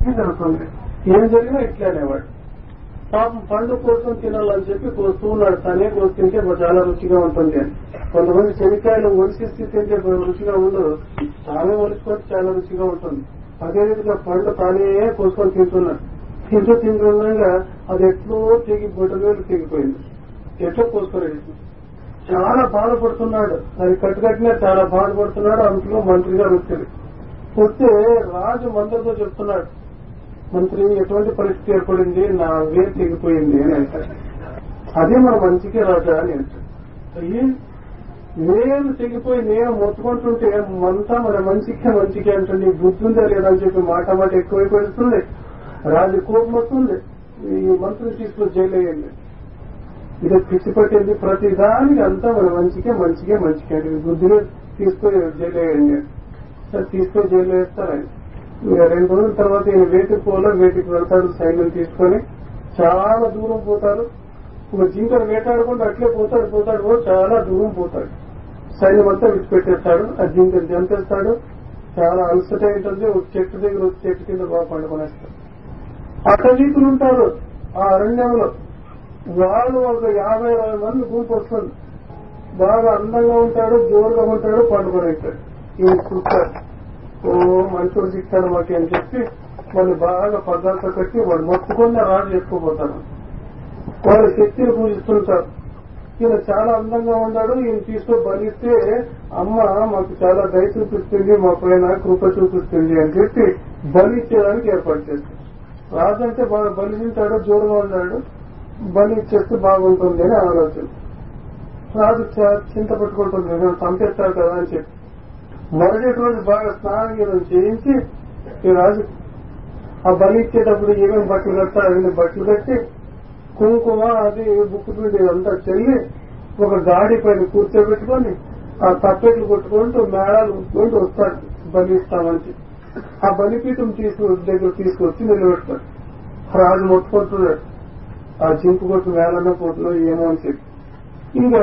ఇది జరుగుతుంది ఏం జరిగినా ఇట్లా అనేవాడు పాపం పండు కోసం తినాలని చెప్పి కోస్తూ ఉన్నాడు తనే కోసి తింటే చాలా రుచిగా ఉంటుంది అని కొంతమంది శనికాయలు ఒలిసిస్తే తింటే రుచిగా ఉండదు తానే ఒలుచుకొని చాలా రుచిగా ఉంటుంది అదే విధంగా పండు తానే కోసుకొని తింటున్నాడు తింటూ తింటుండగా అది ఎట్లో తెగి బొట్టవేలు తెగిపోయింది ఎట్లో కోసుకొని చాలా బాధపడుతున్నాడు అది కట్టుకట్టినా చాలా బాధపడుతున్నాడు అందులో మంత్రి గారు వచ్చాడు వస్తే రాజు మంత్రితో చెప్తున్నాడు మంత్రి ఎటువంటి పరిస్థితి ఏర్పడింది నా వేరు తెగిపోయింది అని అంటాడు అదే మన మంచికే రాజా అని అంటాడు అయ్యి నేను తెగిపోయి నేను మొత్తుకుంటుంటే అంతా మన మంచికే మంచికే అంటుంది బుద్ధి ఉందా లేదా అని చెప్పి మాట మాట ఎక్కువైపోతుంది రాజు కోపం వస్తుంది ఈ మంత్రిని తీసుకుని జైలు అయ్యండి ఇది పిచ్చి పట్టింది ప్రతి దానికి అంతా మన మంచికే మంచికే మంచికే అంటే బుద్ధిని తీసుకొని జైలు వేయండి సరే తీసుకొని జైలు వేస్తారు ఆయన ఇక రెండు రోజుల తర్వాత ఈయన వేటికి పోలో వేటికి వెళ్తాడు సైన్యం తీసుకొని చాలా దూరం పోతారు ఒక జింకను వేటాడుకుంటూ అట్లే పోతాడు పోతాడు పోయి చాలా దూరం పోతాడు సైన్యం అంతా విడిచిపెట్టేస్తాడు ఆ జింకను చంపేస్తాడు చాలా అలసట ఉంటుంది ఒక చెట్టు దగ్గర వచ్చి చెట్టు కింద బాగా పండుకొనేస్తాడు అటవీకులు ఉంటారు ఆ అరణ్యంలో వాళ్ళు ఒక యాభై అరవై మంది గుంపు వస్తుంది బాగా అందంగా ఉంటాడు జోరుగా ఉంటాడు పండుకొని ఉంటాడు ఈయన చూస్తాడు ఓ మంచోడు చిక్కాడు మాకి అని చెప్పి వాళ్ళు బాగా పదార్థ కట్టి వాడు మొత్తుకున్న రాజు ఎక్కువపోతాడు వాళ్ళ శక్తిని పూజిస్తుంటారు ఈయన చాలా అందంగా ఉన్నాడు ఈయన తీసుకొని బలిస్తే అమ్మ మాకు చాలా దయ చూపిస్తుంది మా పైన కృప చూపిస్తుంది అని చెప్పి బలి ఇచ్చేదానికి ఏర్పాటు చేస్తారు రాజు అంటే బాగా బలి తింటాడు జోరుగా ఉన్నాడు బలి ఇచ్చేస్తే బాగుంటుంది అని ఆలోచన రాజు చ- చింత పెట్టుకుంటుంది నేను చంపేస్తాడు కదా అని చెప్పి మరుసటి రోజు బాగా స్నానం గీనం చేయించి ఈ రాజు ఆ బలి ఇచ్చేటప్పుడు ఏమేమి బట్టలు కట్టాలి అవన్నీ బట్టలు కట్టి కుంకుమ అది బుక్కు పిండి అంతా చెల్లి ఒక గాడి పైన కూర్చోబెట్టుకొని ఆ తప్పెట్లు కొట్టుకుంటూ మేళాలు కొట్టుకుంటూ వస్తాడు బలి ఇస్తామని చెప్పి. ఆ బలిపీఠం తీసుకు దగ్గర తీసుకొచ్చి నిలబెడతాడు రాజు మొత్తుకుంటున్నాడు ఆ చింపు కొట్టు మేళన పోతులో ఏమో అని చెప్పి ఇంకా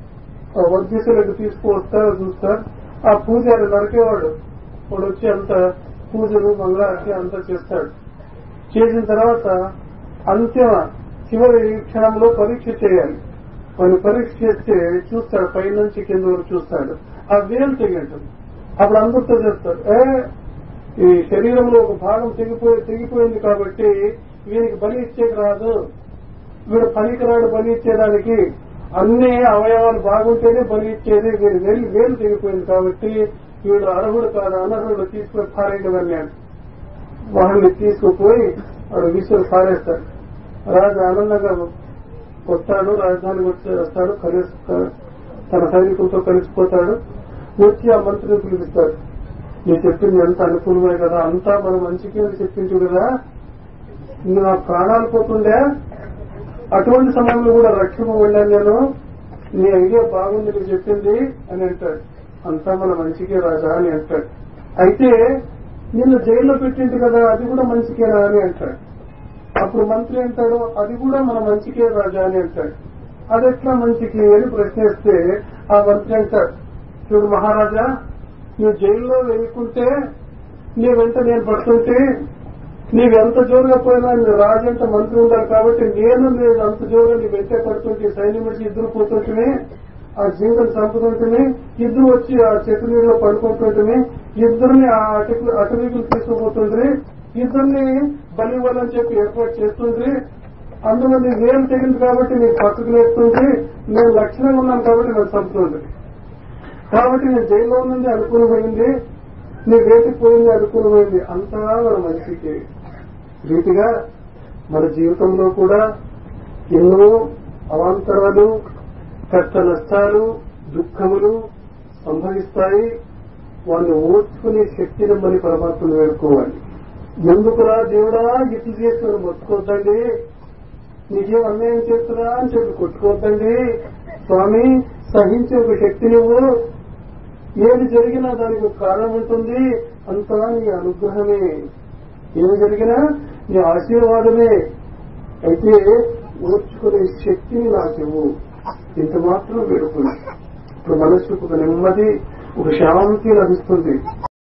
ఆ వద్యసులకు తీసుకువస్తారు చూస్తారు ఆ పూజారి నరికేవాడు వాడు వచ్చి అంత పూజలు మంగళారతి అంతా చేస్తాడు చేసిన తర్వాత అంతిమ చివరి క్షణంలో పరీక్ష చేయాలి కొన్ని పరీక్ష చేస్తే చూస్తాడు పైనుంచి కింద వరకు చూస్తాడు ఆ వేలు తెగంటుంది అప్పుడు అందరితో చేస్తాడు ఏ ఈ శరీరంలో ఒక భాగం తెగిపోయి తెగిపోయింది కాబట్టి వీరికి బలి ఇచ్చేకి రాదు వీడు పనికిరాడు బలి ఇచ్చేదానికి అన్ని అవయవాలు బాగుంటేనే బలి ఇచ్చేది వీడు వేలు వేలు తెగిపోయింది కాబట్టి వీడు అర్హుడు కాదు అనర్హుడు తీసుకుని పారేయడం అన్నాడు వాళ్ళని తీసుకుపోయి వాడు విసురు పారేస్తాడు రాజు ఆనందంగా వస్తాడు రాజధానికి వచ్చి వస్తాడు కలిసి తన సైనికులతో కలిసిపోతాడు వచ్చి ఆ మంత్రిని పిలిపిస్తాడు నువ్వు చెప్పింది ఎంత అనుకూలమే కదా అంతా మన మంచికి అని చెప్పించు కదా నువ్వు నా ప్రాణాలు పోతుండే అటువంటి సమయంలో కూడా రక్షింపబడ్డాను నేను నీ ఐడియా బాగుంది నువ్వు చెప్పింది అని అంటాడు అంతా మన మంచికే రాజా అని అంటాడు అయితే నిన్ను జైల్లో పెట్టింది కదా అది కూడా మంచికేనా అని అంటాడు అప్పుడు మంత్రి అంటాడు అది కూడా మన మంచికే రాజా అని అంటాడు అది ఎట్లా మంచికి అని ప్రశ్నిస్తే ఆ మంత్రి అంటాడు చూడు మహారాజా నువ్వు జైల్లో వేయకుంటే నీ వెంట నేను పడుతుంటే నీవెంత జోరుగా పోయినా నీ రాజు అంటే మంత్రి ఉండాలి కాబట్టి నేను నేను అంత జోరుగా నీ వెంటే పడుతుంటే సైన్యం వచ్చి ఇద్దరు పోతుంటే ఆ జింకను చంపుతుంటే ఇద్దరు వచ్చి ఆ చెట్టు నీళ్ళలో పడుకుంటుంటే ఇద్దరిని ఆ అటకు అటవీకులు తీసుకుపోతుంది ఇద్దరిని బలి ఇవ్వాలని చెప్పి ఏర్పాటు చేస్తుంది అందులో నీ వేలు తెగింది కాబట్టి నీకు పక్కకు నేర్పుతుంది నేను లక్షణంగా ఉన్నాను కాబట్టి నాకు చంపుతుంది కాబట్టి నేను జైల్లో నుండి అనుకూలమైంది నీ వేటికి పోయింది అనుకూలమైంది అంతా మన మనిషికి రీతిగా మన జీవితంలో కూడా ఎన్నో అవాంతరాలు కష్ట నష్టాలు దుఃఖములు సంభవిస్తాయి వాళ్ళు ఓర్చుకునే శక్తిని మరి పరమాత్మను వేడుకోవాలి ఎందుకురా దేవుడా ఇట్లు చేస్తున్నారు మొత్తుకోవద్దండి నీకేం అన్యాయం చేస్తున్నా అని చెప్పి కొట్టుకోవద్దండి స్వామి సహించే ఒక శక్తి నువ్వు ఏది జరిగినా దానికి ఒక కారణం ఉంటుంది అంతా నీ అనుగ్రహమే ఏది జరిగినా నీ ఆశీర్వాదమే అయితే ఓర్చుకునే శక్తిని నాకివ్వు ఇంత మాత్రం వేడుకుని ఇప్పుడు మనసుకు ఒక నెమ్మది ఒక శాంతి లభిస్తుంది